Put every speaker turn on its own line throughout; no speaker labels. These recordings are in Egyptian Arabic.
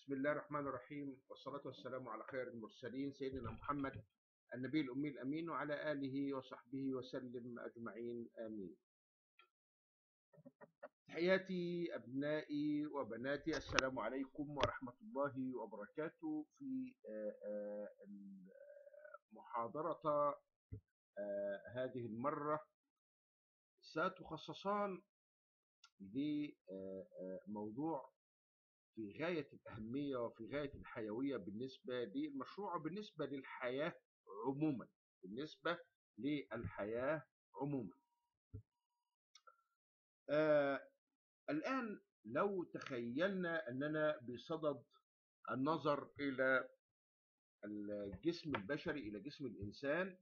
بسم الله الرحمن الرحيم والصلاة والسلام على خير المرسلين سيدنا محمد النبي الأمي الأمين وعلى آله وصحبه وسلم أجمعين آمين تحياتي أبنائي وبناتي السلام عليكم ورحمة الله وبركاته في محاضرة هذه المرة ستخصصان لموضوع في غاية الأهمية وفي غاية الحيوية بالنسبة للمشروع وبالنسبة للحياة عموما بالنسبة للحياة عموما آه الآن لو تخيلنا أننا بصدد النظر إلى الجسم البشري إلى جسم الإنسان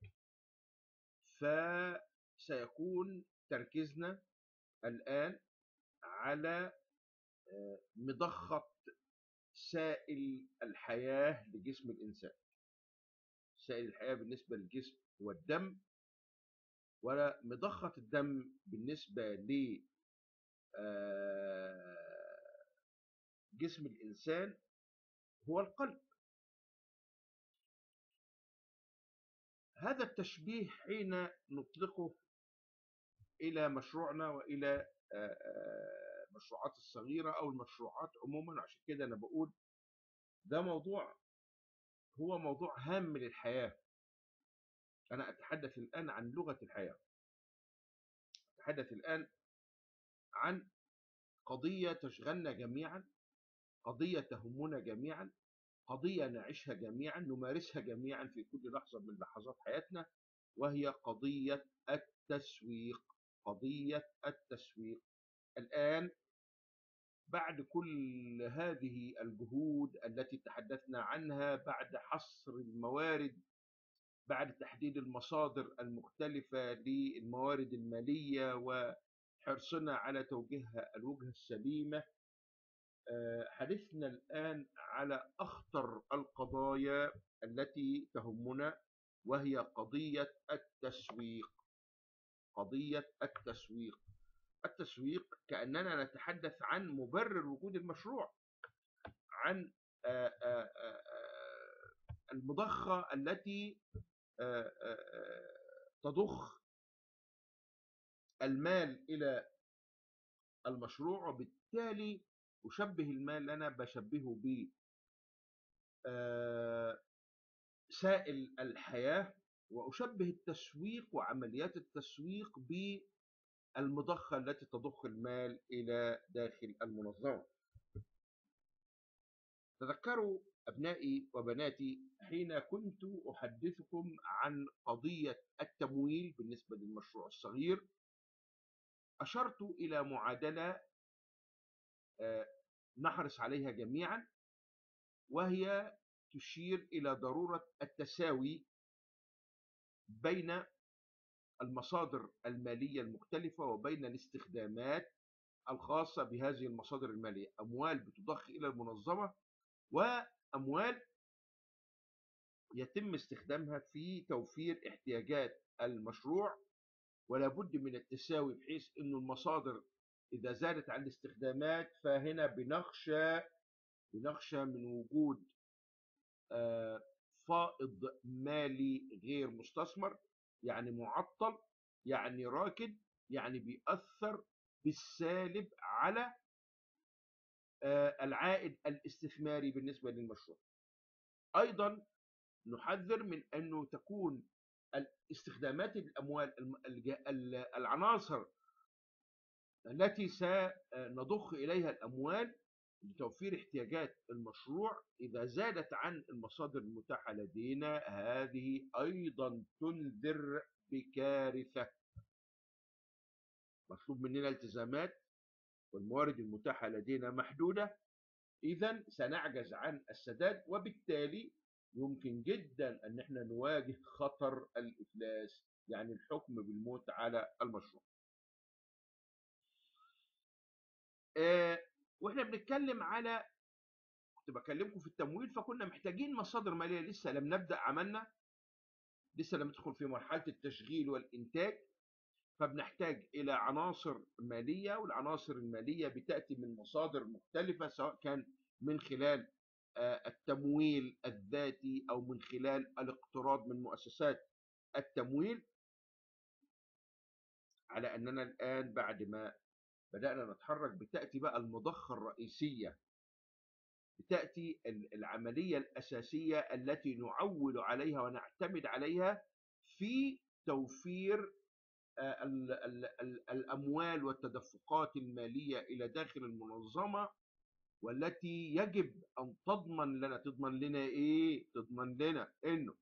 فسيكون تركيزنا الآن على مضخة سائل الحياة لجسم الإنسان سائل الحياة بالنسبة للجسم هو الدم ومضخة الدم بالنسبة ل جسم الإنسان هو القلب هذا التشبيه حين نطلقه إلى مشروعنا وإلى المشروعات الصغيرة أو المشروعات عموما عشان كده أنا بقول ده موضوع هو موضوع هام للحياة أنا أتحدث الآن عن لغة الحياة أتحدث الآن عن قضية تشغلنا جميعا قضية تهمنا جميعا قضية نعيشها جميعا نمارسها جميعا في كل لحظة من لحظات حياتنا وهي قضية التسويق قضية التسويق الآن بعد كل هذه الجهود التي تحدثنا عنها بعد حصر الموارد بعد تحديد المصادر المختلفة للموارد المالية وحرصنا على توجيهها الوجهة السليمة حدثنا الآن على أخطر القضايا التي تهمنا وهي قضية التسويق قضية التسويق التسويق كأننا نتحدث عن مبرر وجود المشروع عن المضخة التي تضخ المال إلى المشروع وبالتالي أشبه المال أنا بشبهه ب سائل الحياة وأشبه التسويق وعمليات التسويق بالمضخة التي تضخ المال إلى داخل المنظمة تذكروا أبنائي وبناتي حين كنت أحدثكم عن قضية التمويل بالنسبة للمشروع الصغير أشرت إلى معادلة نحرص عليها جميعا وهي تشير إلى ضرورة التساوي بين المصادر المالية المختلفة وبين الاستخدامات الخاصة بهذه المصادر المالية أموال بتضخ إلى المنظمة وأموال يتم استخدامها في توفير احتياجات المشروع ولا بد من التساوي بحيث أن المصادر إذا زادت عن الاستخدامات فهنا بنخشى بنخشى من وجود فائض مالي غير مستثمر يعني معطل يعني راكد يعني بيأثر بالسالب على العائد الاستثماري بالنسبة للمشروع أيضا نحذر من أنه تكون استخدامات الأموال العناصر التي سنضخ إليها الأموال لتوفير احتياجات المشروع إذا زادت عن المصادر المتاحة لدينا هذه أيضا تنذر بكارثة مطلوب مننا التزامات والموارد المتاحة لدينا محدودة إذا سنعجز عن السداد وبالتالي يمكن جدا أن احنا نواجه خطر الإفلاس يعني الحكم بالموت على المشروع آه واحنا بنتكلم على كنت بكلمكم في التمويل فكنا محتاجين مصادر ماليه لسه لم نبدا عملنا لسه لم ندخل في مرحله التشغيل والانتاج فبنحتاج الى عناصر ماليه والعناصر الماليه بتاتي من مصادر مختلفه سواء كان من خلال آه، التمويل الذاتي او من خلال الاقتراض من مؤسسات التمويل على اننا الان بعد ما بدانا نتحرك بتاتي بقى المضخه الرئيسيه بتاتي ال- العمليه الاساسيه التي نعول عليها ونعتمد عليها في توفير آه، ال- ال- ال- الاموال والتدفقات الماليه الى داخل المنظمه والتي يجب ان تضمن لنا تضمن لنا ايه تضمن لنا انه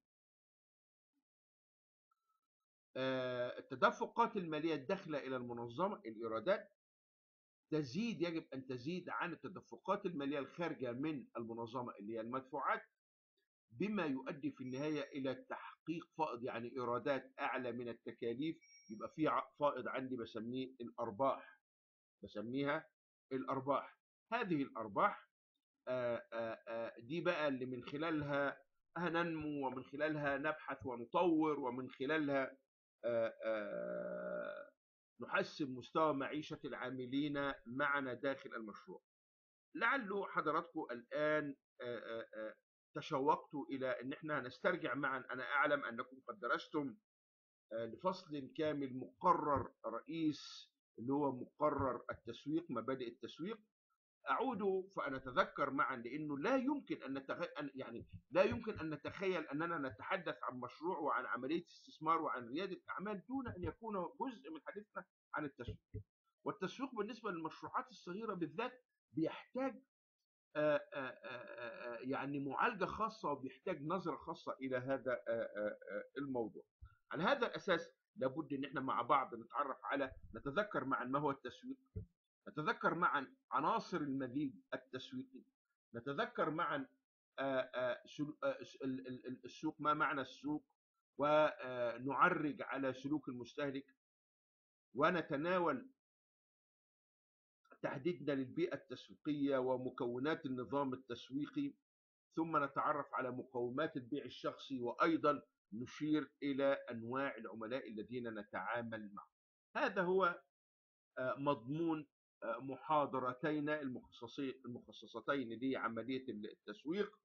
آه، التدفقات الماليه الداخله الى المنظمه الايرادات تزيد يجب ان تزيد عن التدفقات الماليه الخارجه من المنظمه اللي هي المدفوعات بما يؤدي في النهايه الى تحقيق فائض يعني ايرادات اعلى من التكاليف يبقى في ع- فائض عندي بسميه الارباح بسميها الارباح هذه الارباح آه، آه، آه، دي بقى اللي من خلالها هننمو ومن خلالها نبحث ونطور ومن خلالها آه، آه، نحسن مستوى معيشة العاملين معنا داخل المشروع لعل حضراتكم الآن آه، آه، آه، تشوقتوا إلى أن احنا نسترجع معا أنا أعلم أنكم قد درستم آه، لفصل كامل مقرر رئيس اللي هو مقرر التسويق مبادئ التسويق اعود فنتذكر معا لانه لا يمكن ان نتخ... أن- يعني لا يمكن ان نتخيل اننا نتحدث عن مشروع وعن عمليه استثمار وعن رياده اعمال دون ان يكون جزء من حديثنا عن التسويق. والتسويق بالنسبه للمشروعات الصغيره بالذات بيحتاج آه، آه، آه، آه، يعني معالجه خاصه وبيحتاج نظره خاصه الى هذا آه، آه، آه، الموضوع. على هذا الاساس لابد ان احنا مع بعض نتعرف على نتذكر معا ما هو التسويق نتذكر معا عناصر المزيج التسويقي نتذكر معا آه، آه، سلو- آه، س- ال- ال- ال- السوق ما معنى السوق ونعرج على سلوك المستهلك ونتناول تحديدنا للبيئة التسويقية ومكونات النظام التسويقي ثم نتعرف على مقومات البيع الشخصي وأيضا نشير إلى أنواع العملاء الذين نتعامل معهم هذا هو آه، مضمون آه، محاضرتين المخصصي- المخصصتين لعملية التسويق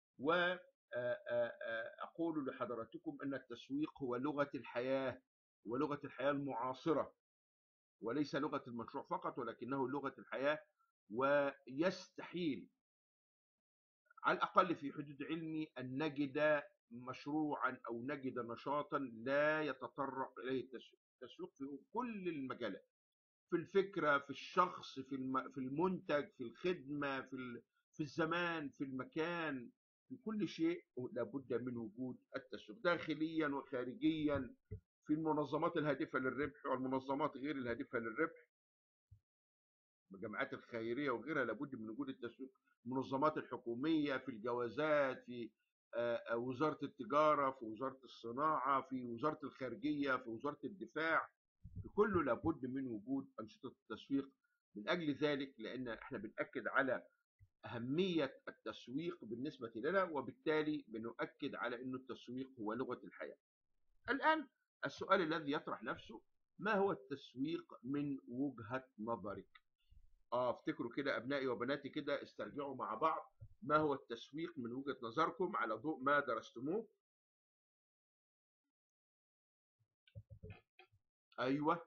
وأقول لحضراتكم أن التسويق هو لغة الحياة ولغة الحياة المعاصرة وليس لغة المشروع فقط ولكنه لغة الحياة ويستحيل على الأقل في حدود علمي أن نجد مشروعا أو نجد نشاطا لا يتطرق إليه التسويق التسويق في كل المجالات في الفكرة في الشخص في الم- في المنتج في الخدمة في ال- في الزمان في المكان في كل شيء لابد من وجود التسويق داخليا وخارجيا في المنظمات الهادفة للربح والمنظمات غير الهادفة للربح الجمعيات الخيرية وغيرها لابد من وجود التسويق المنظمات الحكومية في الجوازات في آه، آه، وزارة التجارة في وزارة الصناعة في وزارة الخارجية في وزارة الدفاع في كله لابد من وجود أنشطة التسويق من أجل ذلك لأن احنا بنأكد على أهمية التسويق بالنسبة لنا وبالتالي بنؤكد على أن التسويق هو لغة الحياة الآن السؤال الذي يطرح نفسه ما هو التسويق من وجهة نظرك اه افتكروا كده ابنائي وبناتي كده استرجعوا مع بعض ما هو التسويق من وجهة نظركم على ضوء ما درستموه ايوه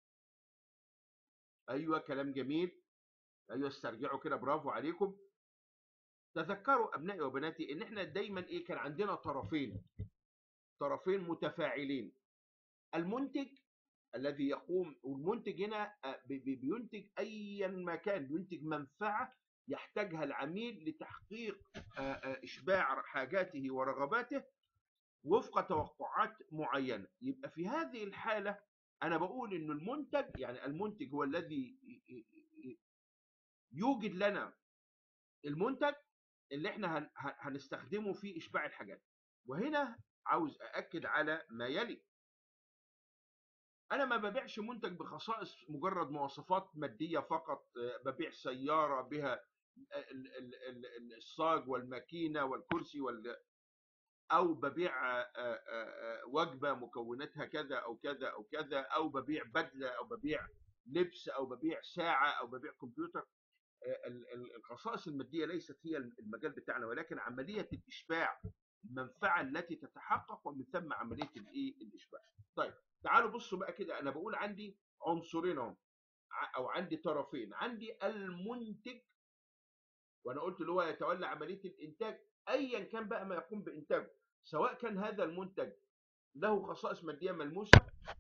ايوه كلام جميل ايوه استرجعوا كده برافو عليكم تذكروا ابنائي وبناتي ان احنا دايما ايه كان عندنا طرفين طرفين متفاعلين المنتج الذي يقوم والمنتج هنا آه، بي- بي- بينتج ايا ما كان بينتج منفعه يحتاجها العميل لتحقيق آه، آه، اشباع حاجاته ورغباته وفق توقعات معينه يبقى في هذه الحاله انا بقول ان المنتج يعني المنتج هو الذي ي- ي- ي- يوجد لنا المنتج اللي احنا هن- هن- هنستخدمه في اشباع الحاجات وهنا عاوز ااكد على ما يلي انا ما ببيعش منتج بخصائص مجرد مواصفات ماديه فقط آه، ببيع سياره بها ال- ال- ال- ال- الصاج والماكينه والكرسي وال او ببيع آه، آه، آه، وجبه مكوناتها كذا او كذا او كذا او ببيع بدله او ببيع لبس او ببيع ساعه او ببيع كمبيوتر ال- ال- الخصائص الماديه ليست هي المجال بتاعنا ولكن عمليه الاشباع المنفعه التي تتحقق ومن ثم عمليه الايه الاشباع طيب تعالوا بصوا بقى كده انا بقول عندي عنصرين اهو ع- او عندي طرفين عندي المنتج وانا قلت اللي هو يتولى عمليه الانتاج ايا كان بقى ما يقوم بانتاجه سواء كان هذا المنتج له خصائص ماديه ملموسه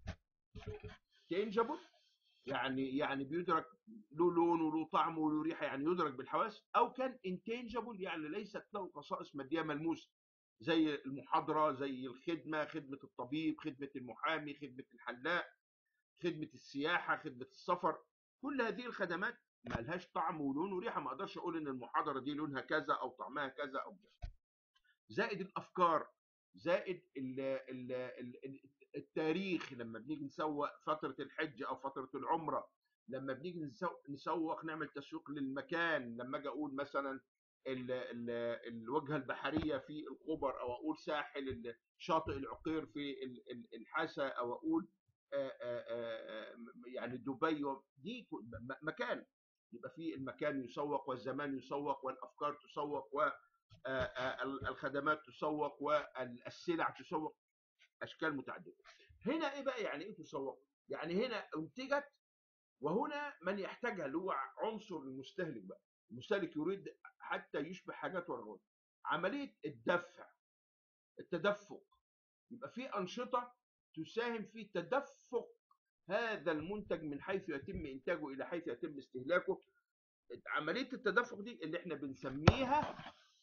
تنجبل يعني يعني بيدرك له لون وله طعم وله ريحه يعني يدرك بالحواس او كان انتنجبل يعني ليست له خصائص ماديه ملموسه زي المحاضره زي الخدمه خدمه الطبيب خدمه المحامي خدمه الحلاق خدمه السياحه خدمه السفر كل هذه الخدمات ما لهاش طعم ولون وريحه ما اقدرش اقول ان المحاضره دي لونها كذا او طعمها كذا او كذا زائد الافكار زائد ال ال ال التاريخ لما بنيجي نسوق فتره الحج او فتره العمره لما بنيجي نسوق, نسوق نعمل تسويق للمكان لما اجي اقول مثلا ال ال الوجهه البحريه في الخبر او اقول ساحل شاطئ العقير في ال- ال- الحسا او اقول آه، آه، آه، يعني دبي دي م- مكان يبقى في المكان يسوق والزمان يسوق والافكار تسوق و آه، آه، الخدمات تسوق والسلع تسوق اشكال متعدده هنا ايه بقى يعني ايه تسوق يعني هنا انتجت وهنا من يحتاجها اللي هو عنصر المستهلك بقى المستهلك يريد حتى يشبه حاجات ورغبات عمليه الدفع التدفق يبقى في انشطه تساهم في تدفق هذا المنتج من حيث يتم انتاجه الى حيث يتم استهلاكه عمليه التدفق دي اللي احنا بنسميها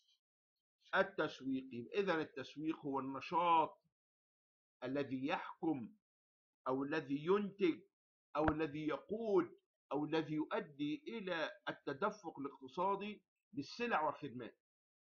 التسويق اذا التسويق هو النشاط الذي يحكم او الذي ينتج او الذي يقود او الذي يؤدي الى التدفق الاقتصادي للسلع والخدمات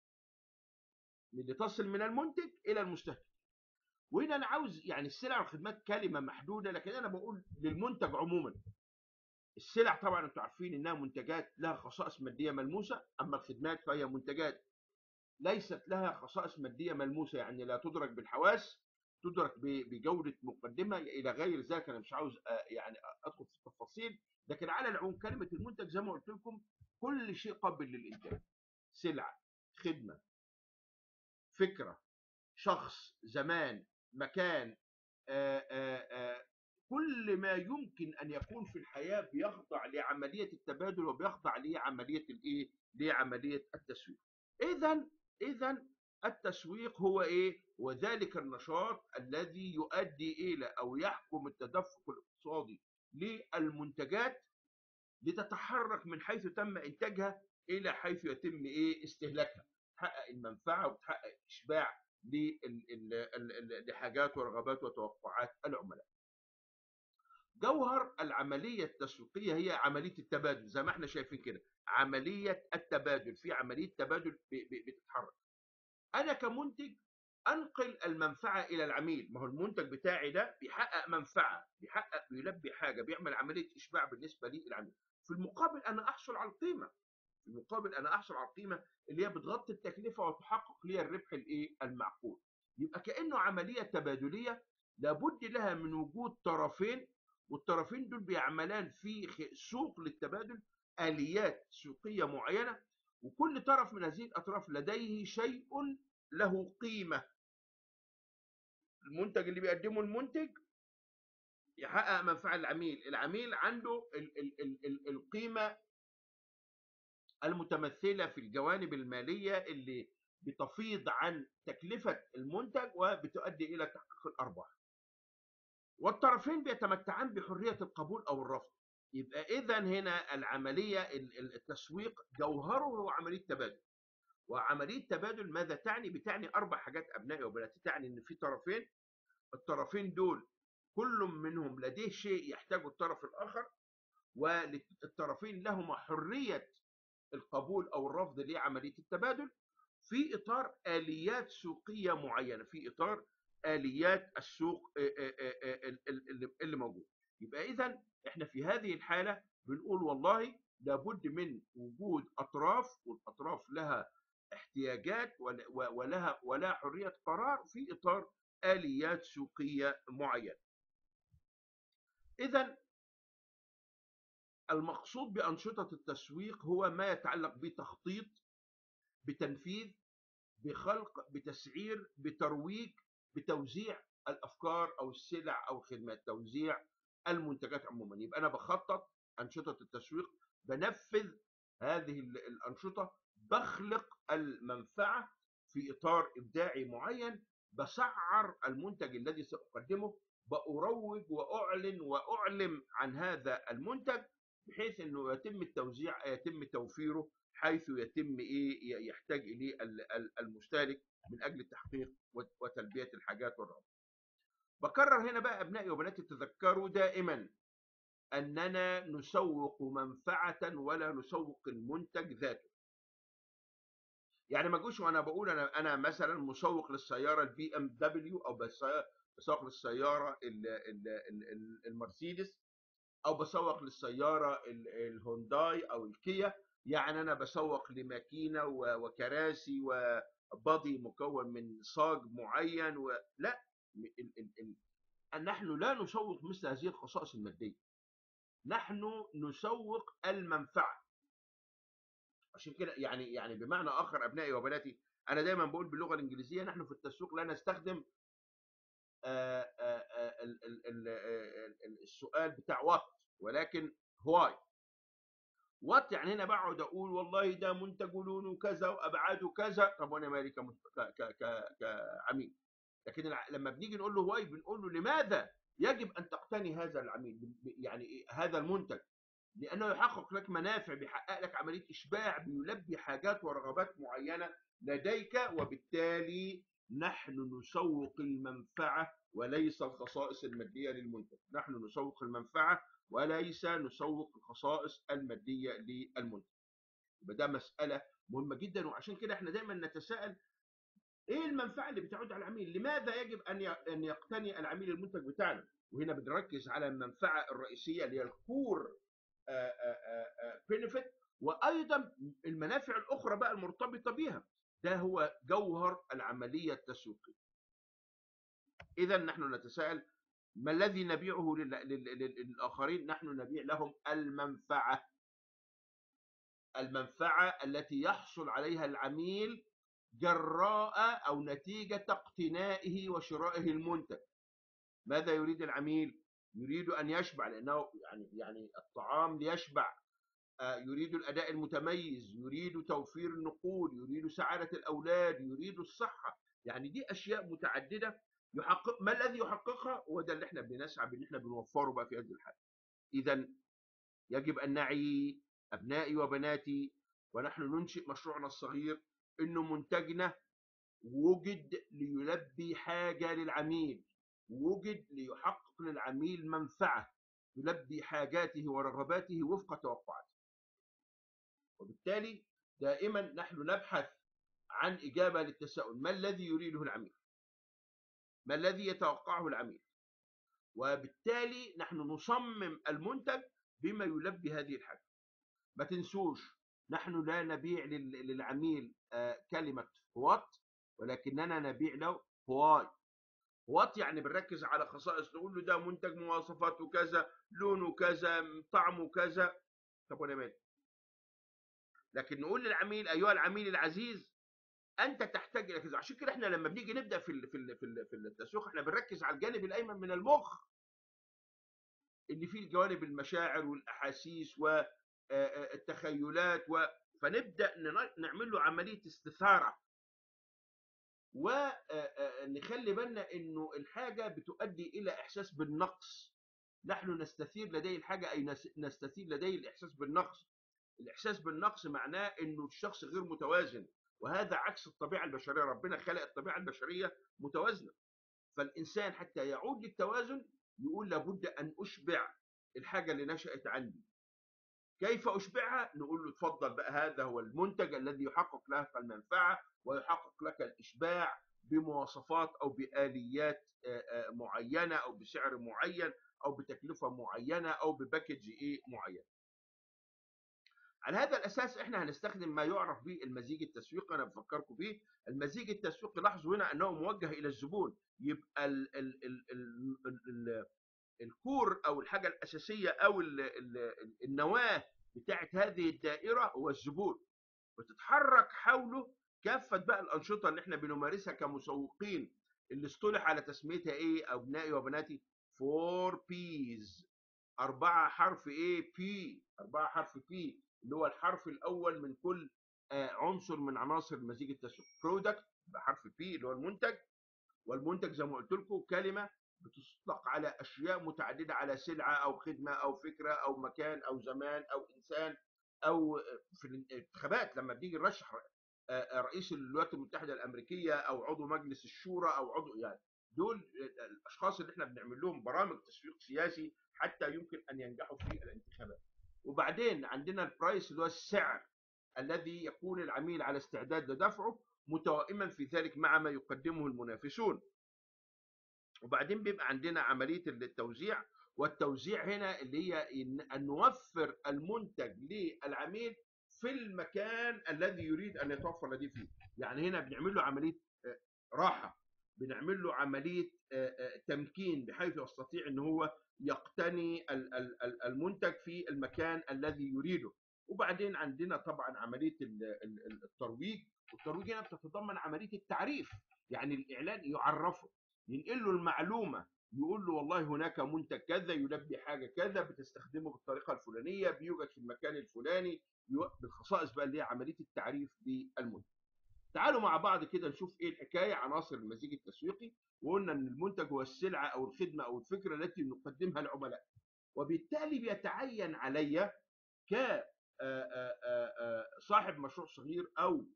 اللي تصل من المنتج الى المستهلك وهنا انا عاوز يعني السلع والخدمات كلمه محدوده لكن انا بقول للمنتج عموما السلع طبعا انتم عارفين انها منتجات لها خصائص ماديه ملموسه اما الخدمات فهي منتجات ليست لها خصائص ماديه ملموسه يعني لا تدرك بالحواس تدرك ب- بجوده مقدمه الى غير ذلك انا مش عاوز آه، يعني ادخل في التفاصيل لكن على العموم كلمه المنتج زي ما قلت لكم كل شيء قابل للانتاج سلعه خدمه فكره شخص زمان مكان آه، آه، آه، كل ما يمكن ان يكون في الحياه بيخضع لعمليه التبادل وبيخضع لعمليه الايه؟ لعمليه التسويق. اذا اذا التسويق هو ايه؟ وذلك النشاط الذي يؤدي الى او يحكم التدفق الاقتصادي للمنتجات لتتحرك من حيث تم انتاجها الى حيث يتم ايه؟ استهلاكها. تحقق المنفعه وتحقق اشباع لل- ال- ال- ال- لحاجات ورغبات وتوقعات العملاء. جوهر العمليه التسويقيه هي عمليه التبادل زي ما احنا شايفين كده عمليه التبادل في عمليه تبادل ب- ب- بتتحرك انا كمنتج انقل المنفعه الى العميل ما هو المنتج بتاعي ده بيحقق منفعه بيحقق بيلبي حاجه بيعمل عمليه اشباع بالنسبه لي العميل في المقابل انا احصل على القيمه في المقابل انا احصل على القيمه اللي هي بتغطي التكلفه وتحقق لي الربح الايه المعقول يبقى كانه عمليه تبادليه لابد لها من وجود طرفين والطرفين دول بيعملان في خ- سوق للتبادل اليات سوقيه معينه وكل طرف من هذه الاطراف لديه شيء له قيمه المنتج اللي بيقدمه المنتج يحقق منفعه للعميل العميل عنده ال ال ال ال القيمه المتمثله في الجوانب الماليه اللي بتفيض عن تكلفه المنتج وبتؤدي الى تحقيق الارباح والطرفين بيتمتعان بحريه القبول او الرفض يبقى اذا هنا العمليه ال- ال- التسويق جوهره هو عمليه تبادل وعمليه تبادل ماذا تعني بتعني اربع حاجات ابنائي وبناتي تعني ان في طرفين الطرفين دول كل منهم لديه شيء يحتاجه الطرف الاخر والطرفين لهما حريه القبول او الرفض لعمليه التبادل في اطار اليات سوقيه معينه في اطار اليات السوق آه، آه، آه، آه، ال- ال- اللي- اللي موجود يبقى اذا احنا في هذه الحاله بنقول والله لابد من وجود اطراف والاطراف لها احتياجات ول- و- ولها ولها حريه قرار في اطار اليات سوقيه معينه اذا المقصود بأنشطة التسويق هو ما يتعلق بتخطيط بتنفيذ بخلق بتسعير بترويج بتوزيع الافكار او السلع او الخدمات توزيع المنتجات عموما يبقى انا بخطط انشطه التسويق بنفذ هذه ال- الانشطه بخلق المنفعه في اطار ابداعي معين بسعر المنتج الذي ساقدمه باروج واعلن واعلم عن هذا المنتج بحيث انه يتم التوزيع يتم توفيره حيث يتم ايه يحتاج اليه ال- ال- المستهلك من اجل تحقيق وت- وتلبيه الحاجات والرغبات. بكرر هنا بقى ابنائي وبناتي تذكروا دائما اننا نسوق منفعه ولا نسوق المنتج ذاته. يعني ما اجوش وانا بقول انا انا مثلا مسوق للسياره البي ام دبليو او بس- بسوق للسياره ال- ال- ال- ال- المرسيدس او بسوق للسياره ال- الهونداي او الكيا يعني انا بسوق لماكينه و- وكراسي وبادي مكون من صاج معين و... لا ال... ال... ال... نحن لا نسوق مثل هذه الخصائص الماديه نحن نسوق المنفعه عشان كده يعني يعني بمعنى اخر ابنائي وبناتي انا دايما بقول باللغه الانجليزيه نحن في التسويق لا نستخدم آه، آه، آه، ال- ال- ال- ال- ال- السؤال بتاع وات ولكن هواي وات يعني هنا بقعد اقول والله ده منتج لونه كذا وابعاده كذا طب وانا مالي كمست- ك- ك- ك- كعميل لكن الع- لما بنيجي نقول له واي بنقول له لماذا يجب ان تقتني هذا العميل ب- ب- يعني إيه؟ هذا المنتج لانه يحقق لك منافع بيحقق لك عمليه اشباع بيلبي حاجات ورغبات معينه لديك وبالتالي نحن نسوق المنفعه وليس الخصائص الماديه للمنتج نحن نسوق المنفعه وليس نسوق الخصائص الماديه للمنتج يبقى ده مساله مهمه جدا وعشان كده احنا دايما نتساءل ايه المنفعه اللي بتعود على العميل لماذا يجب ان ي- ان يقتني العميل المنتج بتاعنا وهنا بنركز على المنفعه الرئيسيه اللي هي الكور بنفيت وايضا المنافع الاخرى بقى المرتبطه بها ده هو جوهر العمليه التسويقيه اذا نحن نتساءل ما الذي نبيعه لل- لل- لل- للاخرين نحن نبيع لهم المنفعه المنفعه التي يحصل عليها العميل جراء او نتيجه اقتنائه وشرائه المنتج ماذا يريد العميل يريد ان يشبع لانه يعني يعني الطعام ليشبع آه، يريد الاداء المتميز يريد توفير النقود يريد سعاده الاولاد يريد الصحه يعني دي اشياء متعدده يحقق ما الذي يحققها هو ده اللي احنا بنسعى بان احنا بنوفره بقى في هذه الحاله اذا يجب ان نعي ابنائي وبناتي ونحن ننشئ مشروعنا الصغير انه منتجنا وجد ليلبي حاجه للعميل وجد ليحقق للعميل منفعه يلبي حاجاته ورغباته وفق توقعاته وبالتالي دائما نحن نبحث عن اجابه للتساؤل ما الذي يريده العميل ما الذي يتوقعه العميل وبالتالي نحن نصمم المنتج بما يلبي هذه الحاجه ما تنسوش نحن لا نبيع لل- للعميل آه، كلمه وات ولكننا نبيع له واي وات يعني بنركز على خصائص نقول له ده منتج مواصفاته كذا لونه كذا طعمه كذا طب وانا مالي لكن نقول للعميل ايها العميل العزيز انت تحتاج الى كذا عشان كده احنا لما بنيجي نبدا في ال- في ال- في ال- في التسويق احنا بنركز على الجانب الايمن من المخ اللي فيه الجوانب المشاعر والاحاسيس والتخيلات و... فنبدا نن- نعمل له عمليه استثاره ونخلي بالنا انه الحاجه بتؤدي الى احساس بالنقص نحن نستثير لديه الحاجه اي نس- نستثير لديه الاحساس بالنقص الاحساس بالنقص معناه انه الشخص غير متوازن وهذا عكس الطبيعه البشريه ربنا خلق الطبيعه البشريه متوازنه فالانسان حتى يعود للتوازن يقول لابد ان اشبع الحاجه اللي نشات عندي كيف اشبعها نقول له اتفضل بقى هذا هو المنتج الذي يحقق لك المنفعه ويحقق لك الاشباع بمواصفات او باليات آه، آه، معينه او بسعر معين او بتكلفه معينه او بباكج ايه معين على هذا الاساس احنا هنستخدم ما يعرف بالمزيج التسويقي انا بفكركم بيه المزيج التسويقي لاحظوا هنا انه موجه الى الزبون يبقى ال ال ال ال ال ال الكور او الحاجه الاساسيه او ال ال النواه بتاعت هذه الدائره هو الزبون وتتحرك حوله كافه بقى الانشطه اللي احنا بنمارسها كمسوقين اللي اصطلح على تسميتها ايه ابنائي وبناتي 4 بيز أربعة حرف ايه بي أربعة حرف بي اللي هو الحرف الأول من كل آه، عنصر من عناصر مزيج التسويق برودكت بحرف بي اللي هو المنتج والمنتج زي ما قلت لكم كلمة بتطلق على أشياء متعددة على سلعة أو خدمة أو فكرة أو مكان أو زمان أو إنسان أو في الانتخابات لما بنيجي نرشح آه، آه، رئيس الولايات المتحدة الأمريكية أو عضو مجلس الشورى أو عضو يعني دول الأشخاص اللي احنا بنعمل لهم برامج تسويق سياسي حتى يمكن أن ينجحوا في الانتخابات وبعدين عندنا البرايس اللي هو السعر الذي يكون العميل على استعداد لدفعه متوائما في ذلك مع ما يقدمه المنافسون وبعدين بيبقى عندنا عملية التوزيع والتوزيع هنا اللي هي إن- أن نوفر المنتج للعميل في المكان الذي يريد أن يتوفر لديه فيه يعني هنا بنعمل له عملية آه، راحة بنعمل له عملية آه، آه، تمكين بحيث يستطيع أن هو يقتني ال- ال- ال- المنتج في المكان الذي يريده وبعدين عندنا طبعا عملية ال- ال- ال- الترويج والترويج هنا بتتضمن عملية التعريف يعني الإعلان يعرفه ينقل له المعلومة يقول له والله هناك منتج كذا يلبي حاجة كذا بتستخدمه بالطريقة الفلانية بيوجد في المكان الفلاني يو- بالخصائص بقى اللي هي عملية التعريف بالمنتج تعالوا مع بعض كده نشوف ايه الحكاية عناصر المزيج التسويقي وقلنا ان المنتج هو السلعة او الخدمة او الفكرة التي نقدمها العملاء وبالتالي بيتعين علي ك آه، آه، آه، آه، صاحب مشروع صغير او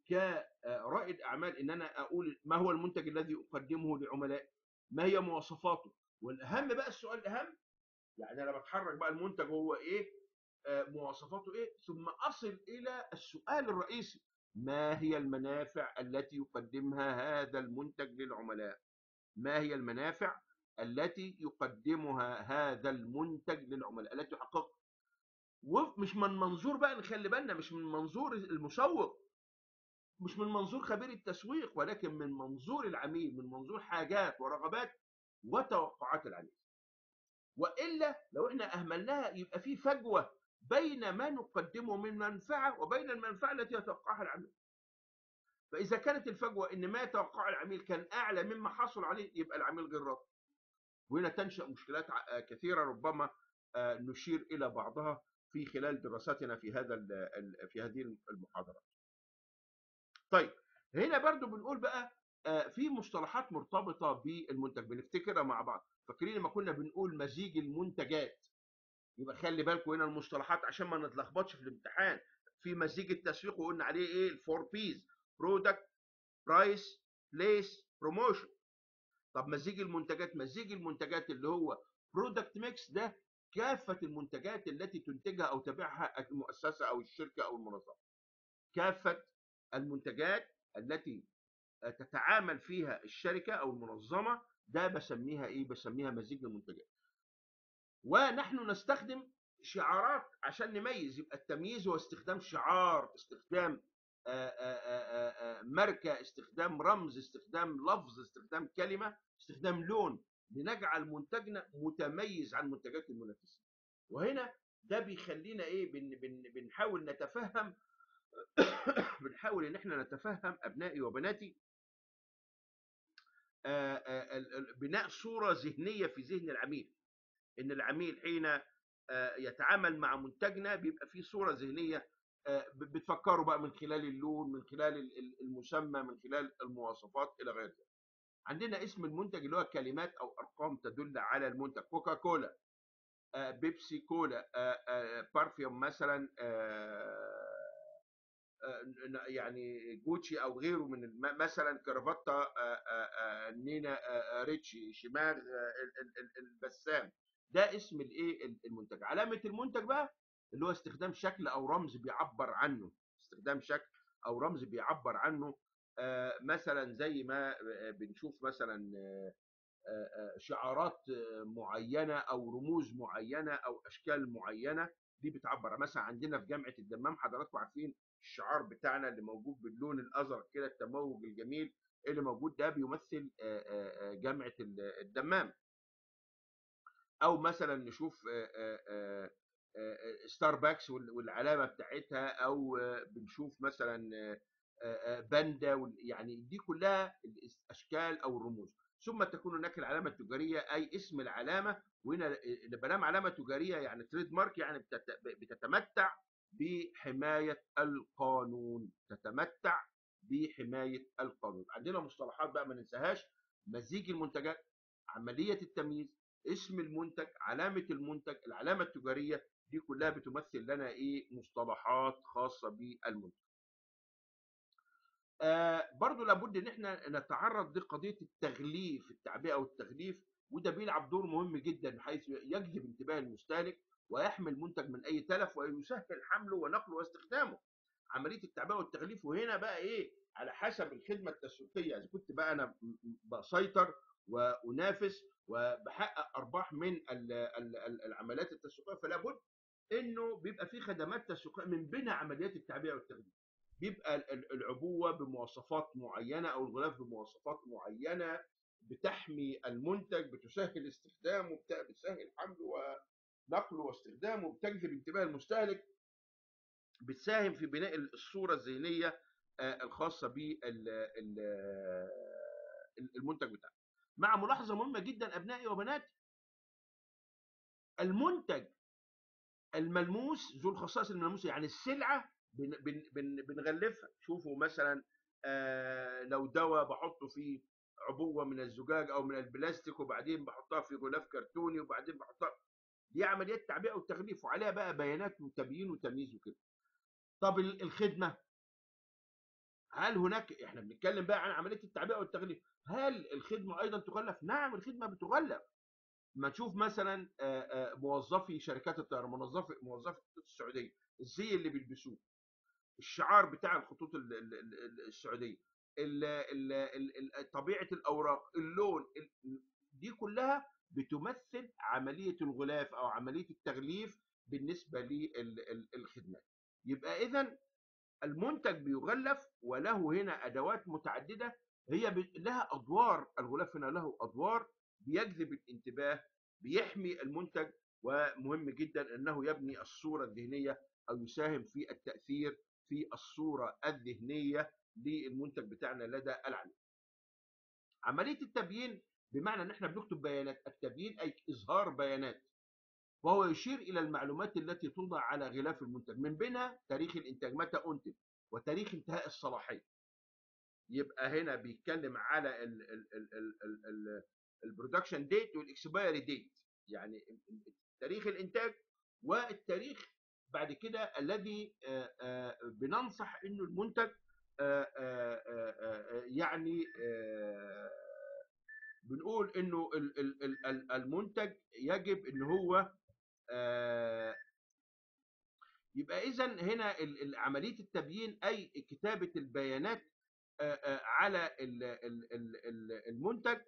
كرائد اعمال ان انا اقول ما هو المنتج الذي اقدمه لعملائي ما هي مواصفاته والاهم بقى السؤال الاهم يعني انا بتحرك بقى المنتج هو ايه آه، مواصفاته ايه ثم اصل الى السؤال الرئيسي ما هي المنافع التي يقدمها هذا المنتج للعملاء ما هي المنافع التي يقدمها هذا المنتج للعملاء التي يحققها ومش من منظور بقى نخلي بالنا مش من منظور المسوق مش من منظور خبير التسويق ولكن من منظور العميل من منظور حاجات ورغبات وتوقعات العميل والا لو احنا اهملناها يبقى في فجوه بين ما نقدمه من منفعه وبين المنفعه التي يتوقعها العميل فاذا كانت الفجوه ان ما يتوقعه العميل كان اعلى مما حصل عليه يبقى العميل غير راضي وهنا تنشا مشكلات ع- آه، كثيره ربما آه، نشير الى بعضها في خلال دراستنا في هذا ال- ال- في هذه المحاضرات طيب هنا برضو بنقول بقى آه، في مصطلحات مرتبطه بالمنتج بنفتكرها مع بعض فاكرين لما كنا بنقول مزيج المنتجات يبقى خلي بالكم هنا المصطلحات عشان ما نتلخبطش في الامتحان في مزيج التسويق وقلنا عليه ايه الفور بيز برودكت برايس بليس بروموشن طب مزيج المنتجات مزيج المنتجات اللي هو برودكت ميكس ده كافة المنتجات التي تنتجها أو تبيعها المؤسسة أو الشركة أو المنظمة كافة المنتجات التي تتعامل فيها الشركة أو المنظمة ده بسميها إيه بسميها مزيج المنتجات ونحن نستخدم شعارات عشان نميز يبقى التمييز هو استخدام شعار استخدام آه، آه، آه، آه، ماركة استخدام رمز استخدام لفظ استخدام كلمة استخدام لون لنجعل منتجنا متميز عن منتجات المنافسين وهنا ده بيخلينا ايه بن بن بنحاول نتفهم بنحاول ان احنا نتفهم ابنائي وبناتي آه، آه، ال- ال- بناء صورة ذهنية في ذهن العميل ان العميل حين آه، يتعامل مع منتجنا بيبقى في صورة ذهنية آه، ب- بتفكروا بقى من خلال اللون من خلال ال- ال- المسمى من خلال المواصفات الى غير ذلك عندنا اسم المنتج اللي هو كلمات او ارقام تدل على المنتج كوكا كولا آه، بيبسي كولا آه، آه، بارفيوم مثلا آه، آه، ن- يعني جوتشي او غيره من الم- مثلا كرافتا آه، آه، آه، نينا آه، آه، ريتشي شماغ آه، ال- ال- ال- البسام ده اسم الايه ال- المنتج علامه المنتج بقى اللي هو استخدام شكل او رمز بيعبر عنه استخدام شكل او رمز بيعبر عنه آه، مثلا زي ما آه، بنشوف مثلا آه، آه، آه، شعارات آه، معينه او رموز معينه او اشكال معينه دي بتعبر مثلا عندنا في جامعه الدمام حضراتكم عارفين الشعار بتاعنا اللي موجود باللون الازرق كده التموج الجميل اللي موجود ده بيمثل آه، آه، آه، جامعه ال- الدمام او مثلا نشوف آه، آه، آه، آه، ستاربكس وال- والعلامه بتاعتها او آه، بنشوف مثلا آه، آه، آه، باندا وال- يعني دي كلها الاشكال او الرموز ثم تكون هناك العلامه التجاريه اي اسم العلامه وهنا بنام علامه تجاريه يعني تريد مارك يعني بتت- بتتمتع بحمايه القانون تتمتع بحمايه القانون عندنا مصطلحات بقى ما ننساهاش مزيج المنتجات عمليه التمييز اسم المنتج علامه المنتج العلامه التجاريه دي كلها بتمثل لنا ايه مصطلحات خاصه بالمنتج آه برضو لابد ان احنا نتعرض لقضيه التغليف التعبئه والتغليف وده بيلعب دور مهم جدا بحيث يجذب انتباه المستهلك ويحمي المنتج من اي تلف ويسهل حمله ونقله واستخدامه عمليه التعبئه والتغليف وهنا بقى ايه على حسب الخدمه التسويقيه اذا كنت بقى انا م- م- بسيطر وانافس وبحقق ارباح من ال- ال- ال- العمليات التسويقيه فلا بد انه بيبقى في خدمات تسويقيه من بينها عمليات التعبئه والتغليف بيبقى ال- ال- العبوه بمواصفات معينه او الغلاف بمواصفات معينه بتحمي المنتج بتسهل استخدامه بت- بتسهل حمله ونقله واستخدامه بتجذب انتباه المستهلك بتساهم في بناء الصوره الذهنيه آه، الخاصه بالمنتج بتاعك مع ملاحظه مهمه جدا ابنائي وبناتي المنتج الملموس ذو الخصائص الملموسه يعني السلعه بن بن بن بنغلفها شوفوا مثلا آه لو دواء بحطه في عبوه من الزجاج او من البلاستيك وبعدين بحطها في غلاف كرتوني وبعدين بحطها دي عمليات تعبئه وتغليف وعليها بقى بيانات وتبيين وتمييز وكده طب ال- الخدمه هل هناك احنا بنتكلم بقى عن عمليه التعبئه والتغليف هل الخدمه ايضا تغلف نعم الخدمه بتغلف ما تشوف مثلا آه، آه، موظفي شركات الطيران موظفي موظفي الخطوط السعوديه الزي اللي بيلبسوه الشعار بتاع الخطوط ال- ال- ال- السعوديه ال- ل- ال- ال- طبيعه الاوراق اللون ال- دي كلها بتمثل عمليه الغلاف او عمليه التغليف بالنسبه للخدمات يبقى اذا المنتج بيغلف وله هنا ادوات متعدده هي ب- لها ادوار الغلاف هنا له ادوار بيجذب الانتباه بيحمي المنتج ومهم جدا انه يبني الصوره الذهنيه او يساهم في التاثير في الصوره الذهنيه للمنتج بتاعنا لدى العميل. عمليه التبيين بمعنى ان احنا بنكتب بيانات، التبيين اي اظهار بيانات وهو يشير الى المعلومات التي توضع على غلاف المنتج من بينها تاريخ الانتاج متى انتج وتاريخ انتهاء الصلاحيه. يبقى هنا بيتكلم على ال ال ال ال ال ال البرودكشن ديت والاكسبايري ديت يعني ال- ال- تاريخ الانتاج والتاريخ بعد كده الذي آه، آه، بننصح انه المنتج آه، آه، آه، آه، يعني آه، بنقول انه ال- ال- ال- ال- المنتج يجب ان هو آه، يبقى اذا هنا ال- ال- عمليه التبيين اي كتابه البيانات آه، آه، على ال- ال- ال- ال- المنتج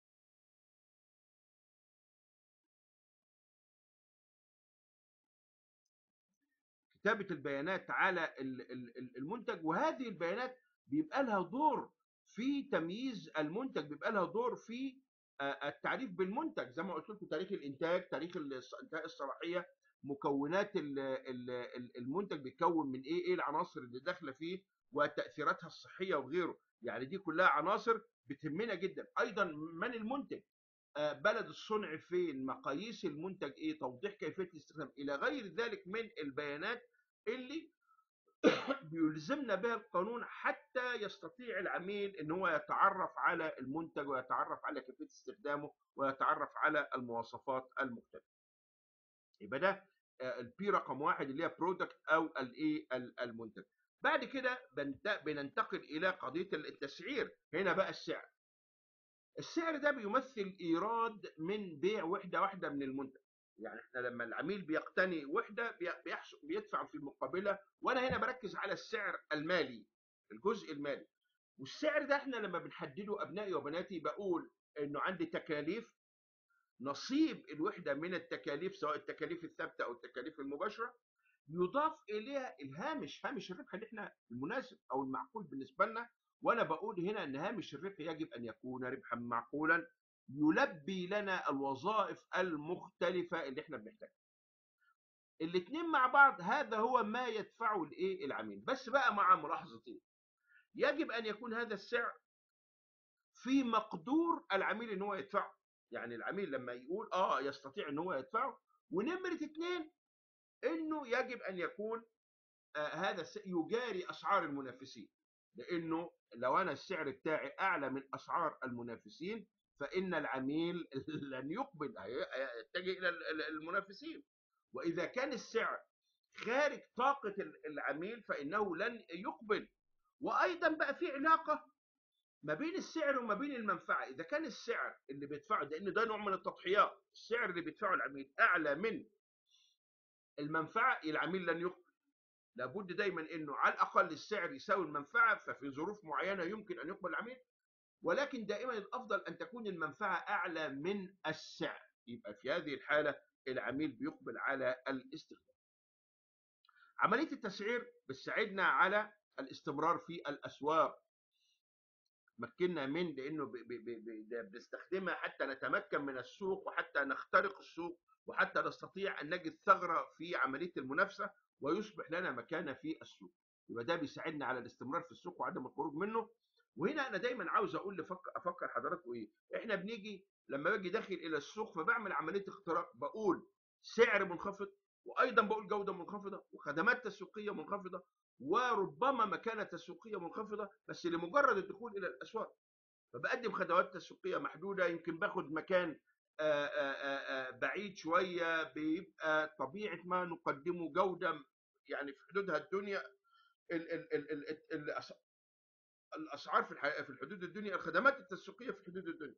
كتابه البيانات على ال- ال- ال- المنتج وهذه البيانات بيبقى لها دور في تمييز المنتج بيبقى لها دور في آه، التعريف بالمنتج زي ما قلت لكم تاريخ الانتاج تاريخ الص- انتهاء الصلاحيه مكونات ال- ال- ال- المنتج بيتكون من ايه ايه العناصر اللي داخله فيه وتاثيراتها الصحيه وغيره يعني دي كلها عناصر بتهمنا جدا ايضا من المنتج آه، بلد الصنع فين مقاييس المنتج ايه توضيح كيفيه الاستخدام الى غير ذلك من البيانات اللي بيلزمنا بها القانون حتى يستطيع العميل ان هو يتعرف على المنتج ويتعرف على كيفيه استخدامه ويتعرف على المواصفات المختلفه يبقى ده آه، البي رقم واحد اللي هي برودكت او الايه ال- المنتج بعد كده بنت- بننتقل الى قضيه التسعير هنا بقى السعر السعر ده بيمثل ايراد من بيع وحده واحده من المنتج يعني احنا لما العميل بيقتني وحده بي- بيحصل بيدفع في مقابلها وانا هنا بركز على السعر المالي الجزء المالي والسعر ده احنا لما بنحدده ابنائي وبناتي بقول انه عندي تكاليف نصيب الوحده من التكاليف سواء التكاليف الثابته او التكاليف المباشره يضاف اليها الهامش هامش الربح اللي احنا المناسب او المعقول بالنسبه لنا وانا بقول هنا ان هامش الربح يجب ان يكون ربحا معقولا يلبي لنا الوظائف المختلفه اللي احنا بنحتاجها الاثنين مع بعض هذا هو ما يدفعه الايه العميل بس بقى مع ملاحظتين يجب ان يكون هذا السعر في مقدور العميل ان هو يدفعه يعني العميل لما يقول اه يستطيع ان هو يدفعه ونمره اثنين انه يجب ان يكون آه هذا يجاري اسعار المنافسين لانه لو انا السعر بتاعي اعلى من اسعار المنافسين فان العميل لن يقبل يتجه الى المنافسين واذا كان السعر خارج طاقه العميل فانه لن يقبل وايضا بقى في علاقه ما بين السعر وما بين المنفعه اذا كان السعر اللي بيدفعه لان ده نوع من التضحيات السعر اللي بيدفعه العميل اعلى من المنفعه العميل لن يقبل لابد دايما انه على الاقل السعر يساوي المنفعه ففي ظروف معينه يمكن ان يقبل العميل ولكن دائما الافضل ان تكون المنفعه اعلى من السعر يبقى في هذه الحاله العميل بيقبل على الاستخدام عمليه التسعير بتساعدنا على الاستمرار في الاسواق مكننا من لانه بنستخدمها حتى نتمكن من السوق وحتى نخترق السوق وحتى نستطيع ان نجد ثغره في عمليه المنافسه ويصبح لنا مكانه في السوق يبقى ده بيساعدنا على الاستمرار في السوق وعدم الخروج منه وهنا انا دايما عاوز اقول لفكر افكر حضراتكم ايه احنا بنيجي لما باجي داخل الى السوق فبعمل عمليه اختراق بقول سعر منخفض وايضا بقول جوده منخفضه وخدمات تسويقيه منخفضه وربما مكانه تسويقيه منخفضه بس لمجرد الدخول الى الاسواق فبقدم خدمات تسويقيه محدوده يمكن باخد مكان آآ آآ بعيد شويه بيبقى طبيعه ما نقدمه جوده يعني في حدودها الدنيا ال ال ال ال ال الاسعار في في الحدود الدنيا الخدمات التسويقيه في حدود الدنيا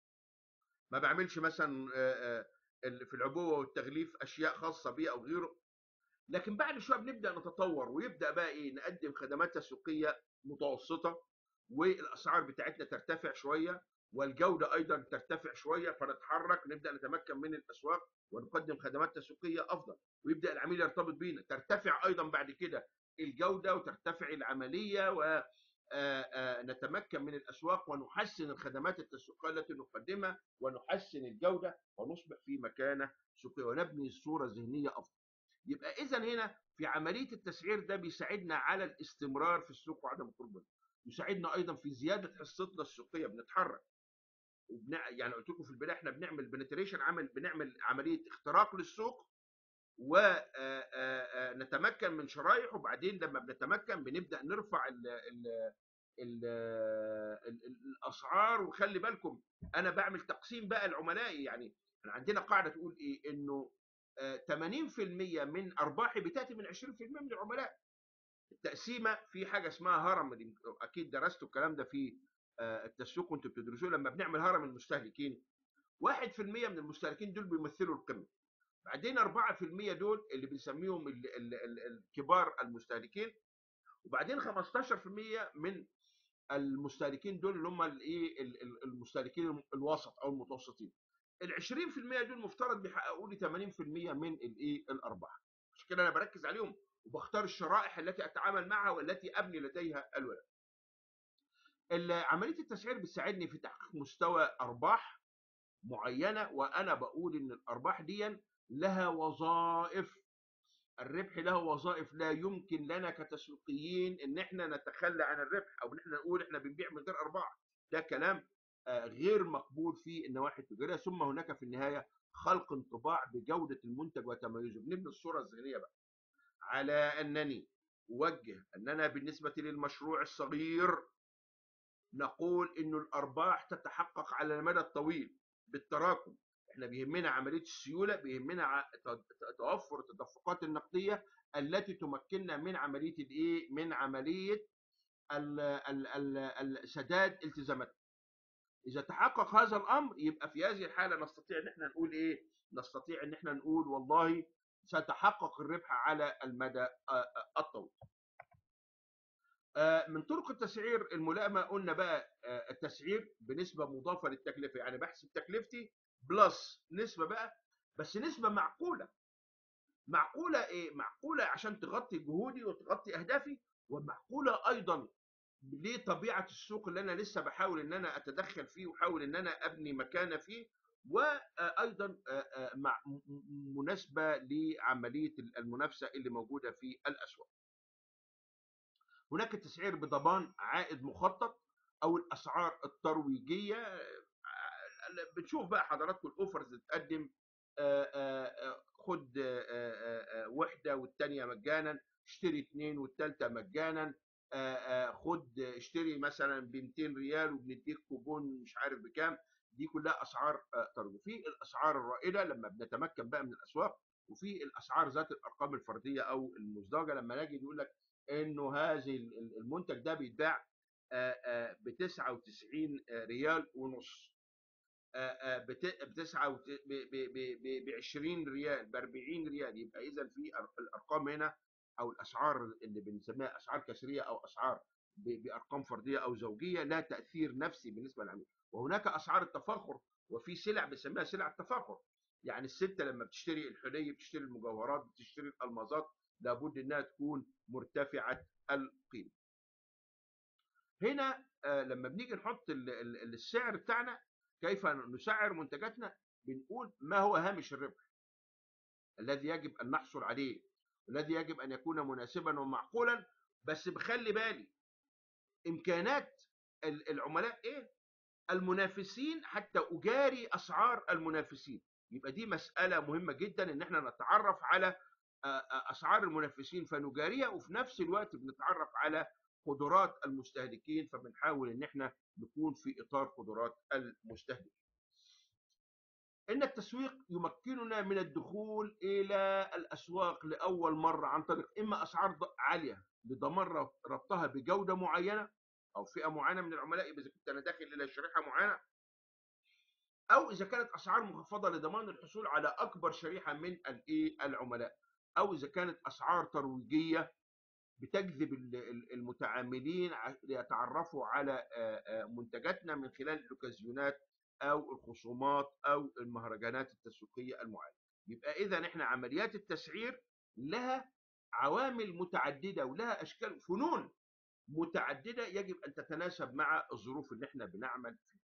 ما بعملش مثلا في العبوه والتغليف اشياء خاصه بي او غيره لكن بعد شويه بنبدا نتطور ويبدا بقى ايه نقدم خدمات تسويقيه متوسطه والاسعار بتاعتنا ترتفع شويه والجوده ايضا ترتفع شويه فنتحرك نبدا نتمكن من الاسواق ونقدم خدمات تسويقيه افضل ويبدا العميل يرتبط بينا ترتفع ايضا بعد كده الجوده وترتفع العمليه و نتمكن من الاسواق ونحسن الخدمات التسويقيه التي نقدمها ونحسن الجوده ونصبح في مكانه سوقيه ونبني صوره ذهنيه افضل. يبقى اذا هنا في عمليه التسعير ده بيساعدنا على الاستمرار في السوق وعدم الخروج يساعدنا ايضا في زياده حصتنا السوقيه بنتحرك. وبنع... يعني قلت لكم في البدايه احنا بنعمل بنتريشن عمل بنعمل عمليه اختراق للسوق ونتمكن من شرايح وبعدين لما بنتمكن بنبدا نرفع ال ال ال ال الاسعار وخلي بالكم انا بعمل تقسيم بقى العملائي يعني احنا عندنا قاعده تقول ايه انه 80% من ارباحي بتاتي من 20% من العملاء التقسيمه في حاجه اسمها هرم اكيد درستوا الكلام ده في التسويق وانتوا بتدرسوه لما بنعمل هرم المستهلكين 1% من المستهلكين دول بيمثلوا القمه بعدين 4% دول اللي بنسميهم ال ال ال الكبار المستهلكين وبعدين 15% من المستهلكين دول اللي هم الايه المستهلكين الوسط او المتوسطين ال 20% دول مفترض بيحققوا لي 80% من الايه الارباح عشان كده انا بركز عليهم وبختار الشرائح التي اتعامل معها والتي ابني لديها الولاء عمليه التسعير بتساعدني في تحقيق مستوى ارباح معينه وانا بقول ان الارباح دي لها وظائف الربح له وظائف لا يمكن لنا كتسويقيين ان احنا نتخلى عن الربح او ان احنا نقول احنا بنبيع من غير ارباح ده كلام غير مقبول في النواحي التجاريه ثم هناك في النهايه خلق انطباع بجوده المنتج وتميزه بنبني الصوره الذهنيه بقى على انني اوجه اننا بالنسبه للمشروع الصغير نقول انه الارباح تتحقق على المدى الطويل بالتراكم احنا بيهمنا عمليه السيوله بيهمنا توفر التدفقات النقديه التي تمكننا من عمليه الايه من عمليه سداد التزاماتنا اذا تحقق هذا الامر يبقى في هذه الحاله نستطيع ان احنا نقول ايه نستطيع ان احنا نقول والله سيتحقق الربح على المدى الطويل من طرق التسعير الملائمه قلنا بقى التسعير بنسبه مضافه للتكلفه يعني بحسب تكلفتي بلس نسبه بقى بس نسبه معقوله معقوله ايه معقوله عشان تغطي جهودي وتغطي اهدافي ومعقوله ايضا ليه طبيعه السوق اللي انا لسه بحاول ان انا اتدخل فيه واحاول ان انا ابني مكانه فيه وايضا مع مناسبه لعمليه المنافسه اللي موجوده في الاسواق. هناك تسعير بضمان عائد مخطط او الاسعار الترويجيه بنشوف بقى حضراتكم الاوفرز اللي بتقدم خد وحده والثانيه مجانا اشتري اثنين والثالثه مجانا خد اشتري مثلا ب 200 ريال وبنديك كوبون مش عارف بكام دي كلها اسعار ترويج في الاسعار الرائده لما بنتمكن بقى من الاسواق وفي الاسعار ذات الارقام الفرديه او المزدوجه لما نجي نقول لك انه هذه المنتج ده بيتباع ب 99 ريال ونص ب 20 ريال ب 40 ريال يبقى اذا في الارقام هنا او الاسعار اللي بنسميها اسعار كسريه او اسعار بارقام فرديه او زوجيه لا تاثير نفسي بالنسبه للعميل وهناك اسعار التفاخر وفي سلع بنسميها سلع التفاخر يعني الست لما بتشتري الحلي بتشتري المجوهرات بتشتري الالمازات لابد انها تكون مرتفعه القيمه هنا لما بنيجي نحط السعر بتاعنا كيف نسعر منتجاتنا بنقول ما هو هامش الربح الذي يجب ان نحصل عليه الذي يجب ان يكون مناسبا ومعقولا بس بخلي بالي امكانات العملاء ايه المنافسين حتى اجاري اسعار المنافسين يبقى دي مساله مهمه جدا ان احنا نتعرف على اسعار المنافسين فنجاريها وفي نفس الوقت بنتعرف على قدرات المستهلكين فبنحاول ان احنا نكون في اطار قدرات المستهلكين. ان التسويق يمكننا من الدخول الى الاسواق لاول مره عن طريق اما اسعار عاليه لضمان ربطها بجوده معينه او فئه معينه من العملاء اذا كنت انا داخل الى شريحه معينه او اذا كانت اسعار مخفضه لضمان الحصول على اكبر شريحه من الايه العملاء او اذا كانت اسعار ترويجيه بتجذب المتعاملين ليتعرفوا على منتجاتنا من خلال الاوكازيونات او الخصومات او المهرجانات التسويقيه المعينه يبقى اذا احنا عمليات التسعير لها عوامل متعدده ولها اشكال فنون متعدده يجب ان تتناسب مع الظروف اللي احنا بنعمل فيها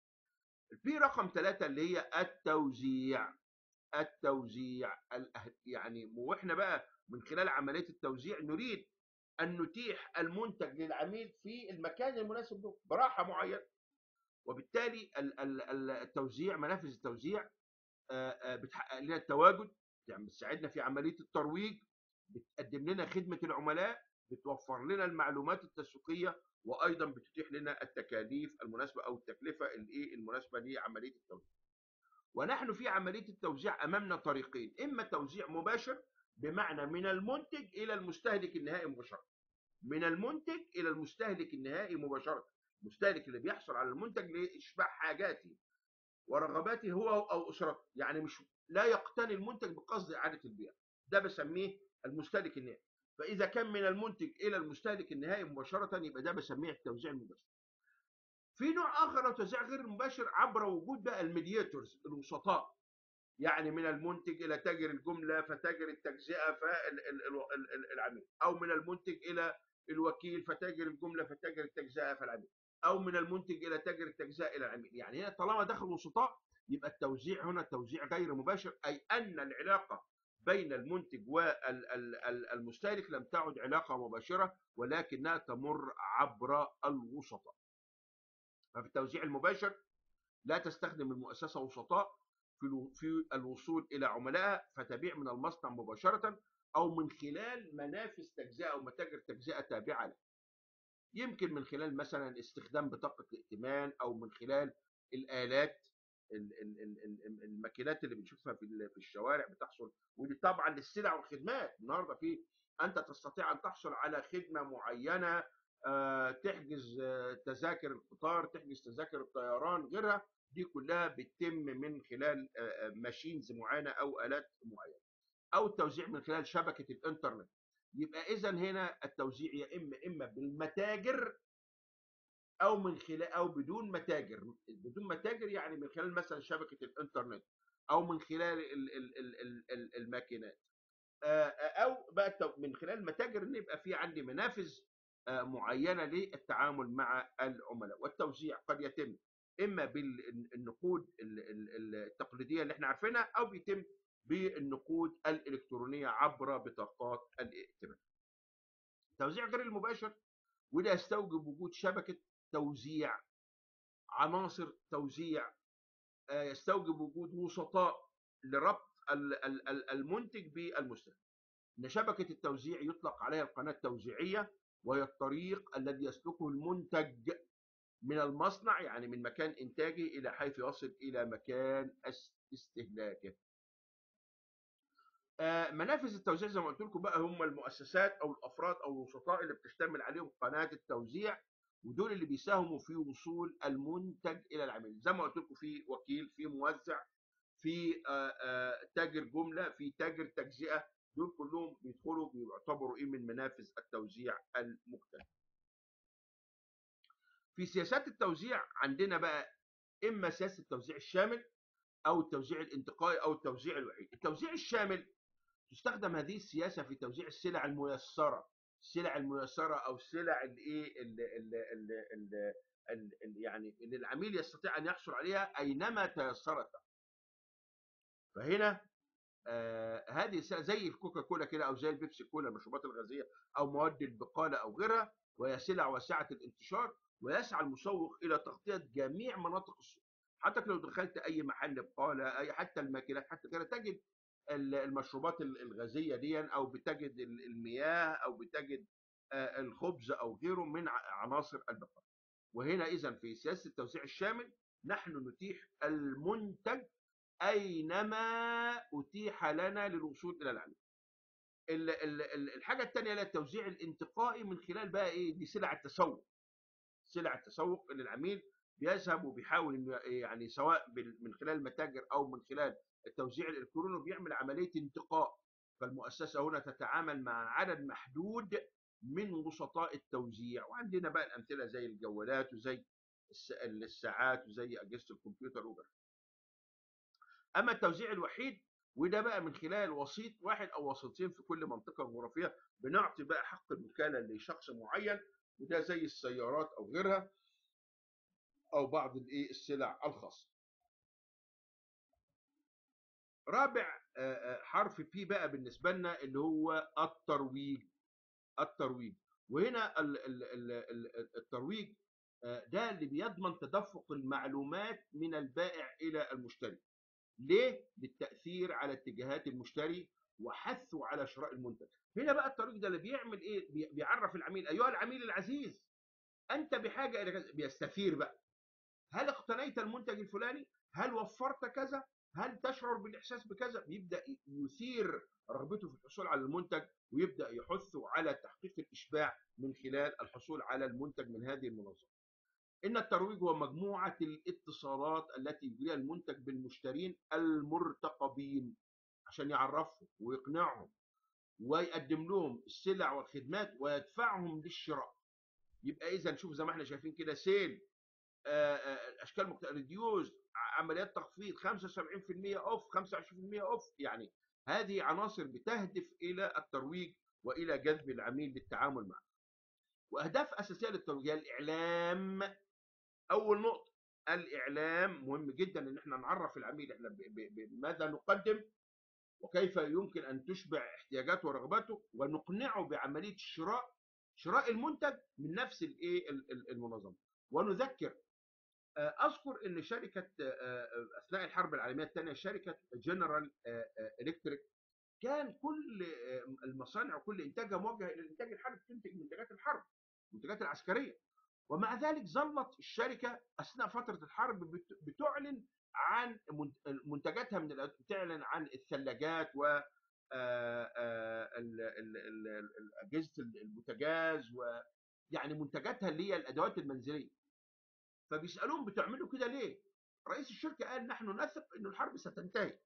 البي رقم ثلاثة اللي هي التوزيع التوزيع يعني واحنا بقى من خلال عمليه التوزيع نريد ان نتيح المنتج للعميل في المكان المناسب له براحه معينه وبالتالي التوزيع منافذ التوزيع بتحقق لنا التواجد يعني بتساعدنا في عمليه الترويج بتقدم لنا خدمه العملاء بتوفر لنا المعلومات التسويقيه وايضا بتتيح لنا التكاليف المناسبه او التكلفه الايه المناسبه لعمليه التوزيع ونحن في عمليه التوزيع امامنا طريقين اما توزيع مباشر بمعنى من المنتج الى المستهلك النهائي مباشره من المنتج الى المستهلك النهائي مباشره المستهلك اللي بيحصل على المنتج لاشباع حاجاته ورغباته هو او اسرته يعني مش لا يقتني المنتج بقصد اعاده البيع ده بسميه المستهلك النهائي فاذا كان من المنتج الى المستهلك النهائي مباشره يبقى ده بسميه التوزيع المباشر في نوع اخر توزيع غير المباشر عبر وجود بقى الميدياتورز الوسطاء يعني من المنتج الى تاجر الجمله فتاجر التجزئه فالعميل او من المنتج الى الوكيل فتاجر الجمله فتاجر التجزئه فالعميل او من المنتج الى تاجر التجزئه الى العميل يعني هنا طالما دخل وسطاء يبقى التوزيع هنا توزيع غير مباشر اي ان العلاقه بين المنتج والمستهلك لم تعد علاقه مباشره ولكنها تمر عبر الوسطاء ففي التوزيع المباشر لا تستخدم المؤسسه وسطاء في في الوصول الى عملائها فتبيع من المصنع مباشره او من خلال منافذ تجزئه او متاجر تجزئه تابعه له. يمكن من خلال مثلا استخدام بطاقه الائتمان او من خلال الالات الماكينات اللي بنشوفها في في الشوارع بتحصل ودي طبعا للسلع والخدمات النهارده في انت تستطيع ان تحصل على خدمه معينه تحجز تذاكر القطار تحجز تذاكر الطيران غيرها دي كلها بتتم من خلال ماشينز معينه او الات معينه او التوزيع من خلال شبكه الانترنت يبقى اذا هنا التوزيع يا اما اما بالمتاجر او من خلال او بدون متاجر بدون متاجر يعني من خلال مثلا شبكه الانترنت او من خلال ال ال ال ال ال الماكينات او بقى من خلال المتاجر ان يبقى في عندي منافذ آه، معينه للتعامل مع العملاء والتوزيع قد يتم اما بالنقود ال- ال- ال- التقليديه اللي احنا عارفينها او بيتم بالنقود الالكترونيه عبر بطاقات الائتمان. التوزيع غير المباشر وده يستوجب وجود شبكه توزيع عناصر توزيع آه، يستوجب وجود وسطاء لربط ال- ال- ال- المنتج بالمستهلك. ان شبكه التوزيع يطلق عليها القناه التوزيعيه وهي الطريق الذي يسلكه المنتج من المصنع يعني من مكان انتاجه الى حيث يصل الى مكان اس- استهلاكه. آه، منافذ التوزيع زي ما قلت لكم بقى هم المؤسسات او الافراد او الوسطاء اللي بتشتمل عليهم قناه التوزيع ودول اللي بيساهموا في وصول المنتج الى العميل زي ما قلت لكم في وكيل في موزع في آه، آه، تاجر جمله في تاجر تجزئه دول كلهم بيدخلوا بيعتبروا ايه من منافذ التوزيع المختلفه في سياسات التوزيع عندنا بقى اما سياسه التوزيع الشامل او التوزيع الانتقائي او التوزيع الوحيد التوزيع الشامل تستخدم هذه السياسه في توزيع السلع الميسره السلع الميسره او السلع الايه ال- ال- ال- ال- ال- ال- يعني اللي العميل يستطيع ان يحصل عليها اينما تيسرت له. فهنا آه هذه السلع زي الكوكا كولا كده او زي البيبسي كولا المشروبات الغازيه او مواد البقاله او غيرها وهي سلع واسعه الانتشار ويسعى المسوق الى تغطيه جميع مناطق السوق حتى لو دخلت اي محل بقاله اي حتى الماكينات حتى كده تجد ال- المشروبات ال- الغازيه دي او بتجد ال- المياه او بتجد آه، الخبز او غيره من ع- عناصر البقاله وهنا اذا في سياسه التوزيع الشامل نحن نتيح المنتج اينما اتيح لنا للوصول الى العميل ال- ال- ال- الحاجه الثانيه هي التوزيع الانتقائي من خلال بقى ايه دي سلع التسوق سلع التسوق اللي العميل بيذهب وبيحاول انه يعني سواء بال- من خلال المتاجر او من خلال التوزيع الالكتروني بيعمل عمليه انتقاء فالمؤسسه هنا تتعامل مع عدد محدود من وسطاء التوزيع وعندنا بقى الامثله زي الجوالات وزي الس- الساعات وزي اجهزه الكمبيوتر وغيرها. اما التوزيع الوحيد وده بقى من خلال وسيط واحد او وسيطين في كل منطقه جغرافيه بنعطي بقى حق الوكاله لشخص معين وده زي السيارات او غيرها او بعض الايه السلع الخاصه. رابع آه، آه، حرف بي بقى بالنسبه لنا اللي هو الترويج الترويج وهنا ال- ال- ال- ال- الترويج آه، ده اللي بيضمن تدفق المعلومات من البائع الى المشتري ليه للتاثير على اتجاهات المشتري وحثه على شراء المنتج هنا بقى الترويج ده اللي بيعمل ايه بي- بيعرف العميل ايها العميل العزيز انت بحاجه الى كذا بيستثير بقى هل اقتنيت المنتج الفلاني هل وفرت كذا هل تشعر بالاحساس بكذا بيبدا يثير رغبته في الحصول على المنتج ويبدا يحثه على تحقيق الاشباع من خلال الحصول على المنتج من هذه المنظمه ان الترويج هو مجموعه الاتصالات التي يجريها المنتج بالمشترين المرتقبين عشان يعرفهم ويقنعهم ويقدم لهم السلع والخدمات ويدفعهم للشراء يبقى اذا شوف زي ما احنا شايفين كده سيل آه، آه، اشكال مختلفه ريديوز عمليات تخفيض 75% اوف 25% اوف يعني هذه عناصر بتهدف الى الترويج والى جذب العميل للتعامل معه واهداف اساسيه للترويج هي الاعلام اول نقطه الاعلام مهم جدا ان احنا نعرف العميل احنا ب- ب- بماذا نقدم وكيف يمكن ان تشبع احتياجاته ورغباته ونقنعه بعمليه الشراء شراء المنتج من نفس الايه ال- ال- المنظمه ونذكر آه، اذكر ان شركه آه، آه، اثناء الحرب العالميه الثانيه شركه جنرال الكتريك كان كل آه، المصانع وكل انتاجها موجه الى الانتاج الحربي تنتج منتجات الحرب المنتجات العسكريه ومع ذلك ظلت الشركه اثناء فتره الحرب بت- بتعلن عن من- منتجاتها من الأد- بتعلن عن الثلاجات و آه، آه، ال- ال- ال- ال- اجهزه البوتاجاز ويعني منتجاتها اللي هي الادوات المنزليه فبيسالوهم بتعملوا كده ليه؟ رئيس الشركه قال نحن نثق ان الحرب ستنتهي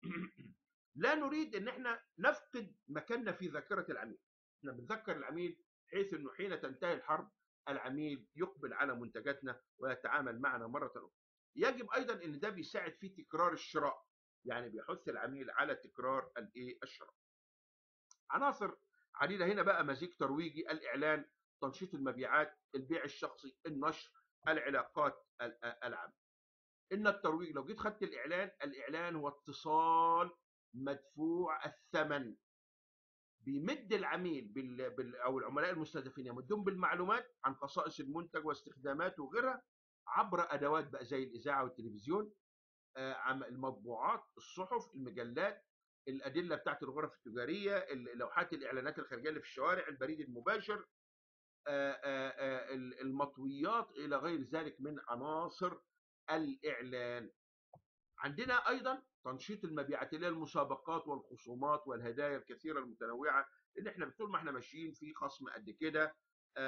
لا نريد ان احنا نفقد مكاننا في ذاكره العميل احنا بنذكر العميل حيث انه حين تنتهي الحرب العميل يقبل على منتجاتنا ويتعامل معنا مره اخرى يجب ايضا ان ده بيساعد في تكرار الشراء يعني بيحث العميل على تكرار الايه الشراء عناصر عديده هنا بقى مزيج ترويجي الاعلان تنشيط المبيعات البيع الشخصي النشر العلاقات العامة إن الترويج لو جيت خدت الإعلان الإعلان هو اتصال مدفوع الثمن بيمد العميل بال... بال... او العملاء المستهدفين يمدهم بالمعلومات عن خصائص المنتج واستخداماته وغيرها عبر ادوات بقى زي الاذاعه والتلفزيون آه المطبوعات الصحف المجلات الادله بتاعت الغرف التجاريه لوحات الاعلانات الخارجيه اللي في الشوارع البريد المباشر آه آه المطويات الى غير ذلك من عناصر الاعلان عندنا ايضا تنشيط المبيعات اللي هي المسابقات والخصومات والهدايا الكثيره المتنوعه اللي احنا طول ما احنا ماشيين في خصم قد كده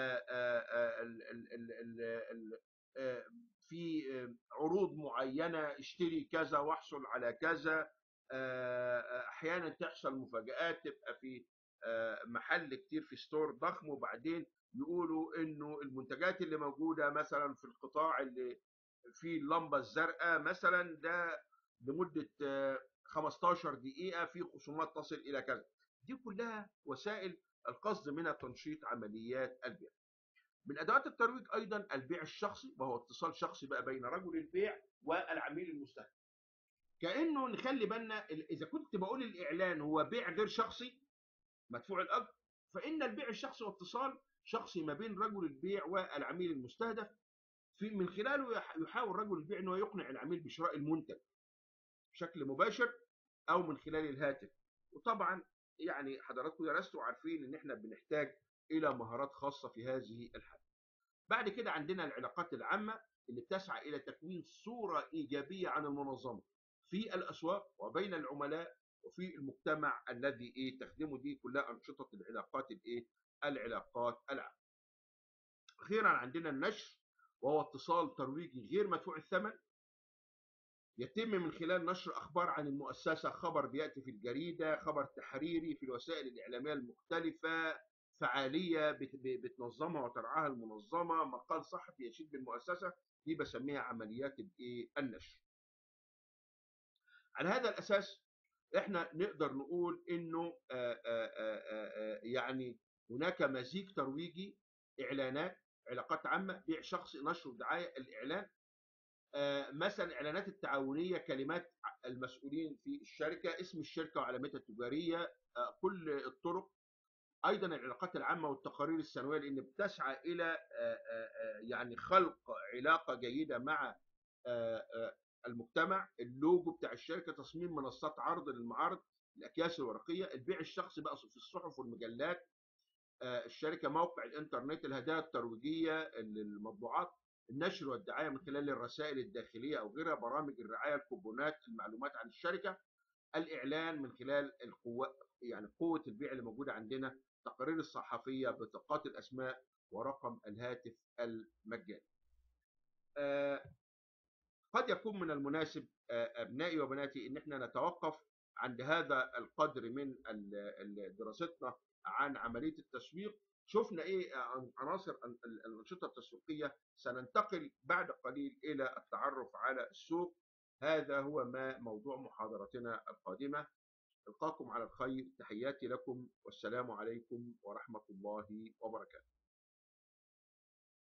في عروض معينه اشتري كذا واحصل على كذا احيانا تحصل مفاجات تبقى في محل كتير في ستور ضخم وبعدين يقولوا انه المنتجات اللي موجوده مثلا في القطاع اللي فيه اللمبه الزرقاء مثلا ده لمده 15 دقيقه في خصومات تصل الى كذا دي كلها وسائل القصد منها تنشيط عمليات البيع من ادوات الترويج ايضا البيع الشخصي وهو اتصال شخصي بقى بين رجل البيع والعميل المستهدف كانه نخلي بالنا اذا كنت بقول الاعلان هو بيع غير شخصي مدفوع الاجر فان البيع الشخصي واتصال شخصي ما بين رجل البيع والعميل المستهدف في من خلاله يحاول رجل البيع انه يقنع العميل بشراء المنتج بشكل مباشر او من خلال الهاتف وطبعا يعني حضراتكم درستوا وعارفين ان احنا بنحتاج الى مهارات خاصه في هذه الحاله بعد كده عندنا العلاقات العامه اللي بتسعى الى تكوين صوره ايجابيه عن المنظمه في الاسواق وبين العملاء وفي المجتمع الذي ايه تخدمه دي كلها انشطه العلاقات الايه العلاقات العامه اخيرا عندنا النشر وهو اتصال ترويجي غير مدفوع الثمن يتم من خلال نشر اخبار عن المؤسسه خبر بياتي في الجريده خبر تحريري في الوسائل الاعلاميه المختلفه فعاليه بتنظمها وترعاها المنظمه مقال صحفي يشيد بالمؤسسه دي بسميها عمليات الايه النشر على هذا الاساس احنا نقدر نقول انه آآ آآ يعني هناك مزيج ترويجي اعلانات علاقات عامه بيع شخصي نشر ودعايه الاعلان مثلا الاعلانات التعاونيه كلمات المسؤولين في الشركه اسم الشركه وعلامتها التجاريه كل الطرق ايضا العلاقات العامه والتقارير السنويه لان بتسعى الى يعني خلق علاقه جيده مع المجتمع اللوجو بتاع الشركه تصميم منصات عرض للمعارض الاكياس الورقيه البيع الشخصي بقى في الصحف والمجلات الشركه موقع الانترنت الهدايا الترويجيه المطبوعات النشر والدعايه من خلال الرسائل الداخليه او غيرها برامج الرعايه الكوبونات المعلومات عن الشركه الاعلان من خلال القوه يعني قوه البيع اللي موجوده عندنا التقارير الصحفيه بطاقات الاسماء ورقم الهاتف المجاني قد يكون من المناسب ابنائي وبناتي ان احنا نتوقف عند هذا القدر من دراستنا عن عمليه التسويق شفنا ايه عناصر الانشطه التسويقيه سننتقل بعد قليل الى التعرف على السوق هذا هو ما موضوع محاضرتنا القادمه القاكم على الخير تحياتي لكم والسلام عليكم ورحمه الله وبركاته